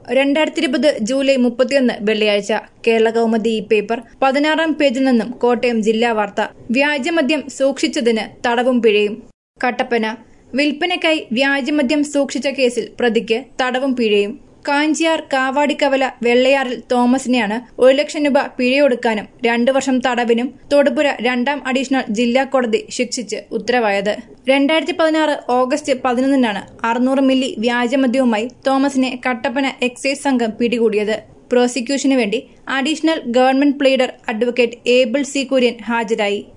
രണ്ടായിരത്തി ഇരുപത് ജൂലൈ മുപ്പത്തിയൊന്ന് വെള്ളിയാഴ്ച കേരള കൗമുദി ഈ പേപ്പർ പതിനാറാം പേജിൽ നിന്നും കോട്ടയം ജില്ലാ വാർത്ത വ്യാജമദ്യം സൂക്ഷിച്ചതിന് തടവും പിഴയും കട്ടപ്പന വിൽപ്പനയ്ക്കായി വ്യാജമദ്യം സൂക്ഷിച്ച കേസിൽ പ്രതിക്ക് തടവും പിഴയും കാഞ്ചിയാർ കാവാടിക്കവല വെള്ളയാറിൽ തോമസിനെയാണ് ഒരു ലക്ഷം രൂപ പിഴയൊടുക്കാനും രണ്ടു വർഷം തടവിനും തൊടുപുഴ രണ്ടാം അഡീഷണൽ ജില്ലാ കോടതി ശിക്ഷിച്ച് ഉത്തരവായത് രണ്ടായിരത്തി പതിനാറ് ഓഗസ്റ്റ് പതിനൊന്നിനാണ് അറുന്നൂറ് മില്ലി വ്യാജമദ്യവുമായി തോമസിനെ കട്ടപ്പന എക്സൈസ് സംഘം പിടികൂടിയത് പ്രോസിക്യൂഷനു വേണ്ടി additional government pleader advocate Abel C Kurian ഹാജരായി